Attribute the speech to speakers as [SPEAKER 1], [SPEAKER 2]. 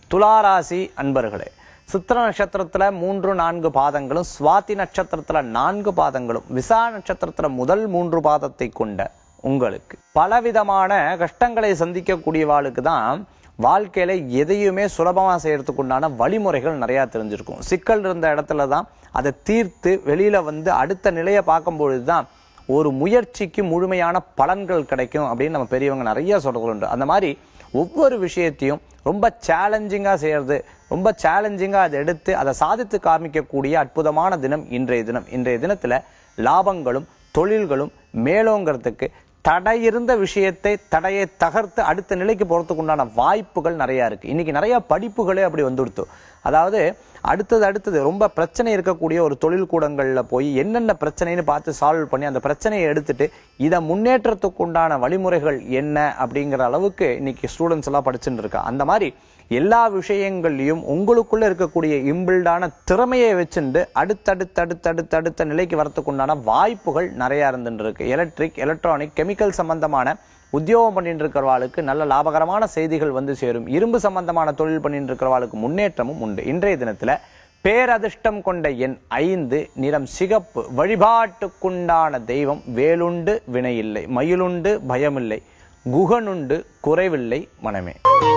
[SPEAKER 1] துளாராசி அன்பர்களே சித்திர நட்சத்திரத்துல மூன்று நான்கு பாதங்களும் சுவாதி நட்சத்திரத்துல நான்கு பாதங்களும் விசா நட்சத்திரத்துல முதல் மூன்று பாதத்தை கொண்ட உங்களுக்கு பலவிதமான கஷ்டங்களை சந்திக்கக்கூடியவாளுக்கு தான் வாழ்க்கையில எதையுமே சுலபமா செய்யறதுக்கு உண்டான வழிமுறைகள் நிறைய தெரிஞ்சிருக்கும் சிக்கல் இருந்த இடத்துல தான் அதை தீர்த்து வெளியில வந்து அடுத்த நிலையை பார்க்கும் பொழுதுதான் ஒரு முயற்சிக்கு முழுமையான பலன்கள் கிடைக்கும் அப்படின்னு நம்ம பெரியவங்க நிறைய சொல்றது உண்டு அந்த மாதிரி ஒவ்வொரு விஷயத்தையும் ரொம்ப சேலஞ்சிங்கா செய்யறது ரொம்ப சேலஞ்சிங்கா அதை எடுத்து அதை சாதித்து காமிக்கக்கூடிய அற்புதமான தினம் இன்றைய தினம் இன்றைய தினத்துல லாபங்களும் தொழில்களும் மேலோங்கிறதுக்கு தடையிருந்த விஷயத்தை தடையை தகர்த்து அடுத்த நிலைக்கு போறதுக்கு உண்டான வாய்ப்புகள் நிறைய இருக்கு இன்னைக்கு நிறைய படிப்புகளே அப்படி வந்துடுத்து அதாவது அடுத்தது அடுத்தது ரொம்ப பிரச்சனை இருக்கக்கூடிய ஒரு தொழில் கூடங்கள்ல போய் என்னென்ன பிரச்சனைன்னு பார்த்து சால்வ் பண்ணி அந்த பிரச்சனையை எடுத்துட்டு இதை முன்னேற்றத்துக்கு உண்டான வழிமுறைகள் என்ன அப்படிங்கிற அளவுக்கு இன்னைக்கு ஸ்டூடெண்ட்ஸ் எல்லாம் படிச்சுட்டு இருக்கா அந்த மாதிரி எல்லா விஷயங்கள்லயும் உங்களுக்குள்ள இருக்கக்கூடிய இம்பிள்டான திறமையை வச்சுட்டு அடுத்தடுத்து அடுத்தடுத்து அடுத்த நிலைக்கு வரத்துக்கு உண்டான வாய்ப்புகள் நிறைய இருந்துட்டு இருக்கு எலக்ட்ரிக் எலக்ட்ரானிக் கெமிக்கல் சம்பந்தமான உத்தியோகம் பண்ணிட்டு இருக்கிறவாளுக்கு நல்ல லாபகரமான செய்திகள் வந்து சேரும் இரும்பு சம்பந்தமான தொழில் பண்ணிட்டு இருக்கிறவாளுக்கு முன்னேற்றமும் உண்டு இன்றைய தினத்துல பேரதிர்ஷ்டம் கொண்ட எண் ஐந்து நிறம் சிகப்பு வழிபாட்டுக்குண்டான தெய்வம் வேலுண்டு வினையில்லை மயிலுண்டு பயமில்லை குகனுண்டு குறைவில்லை மனமே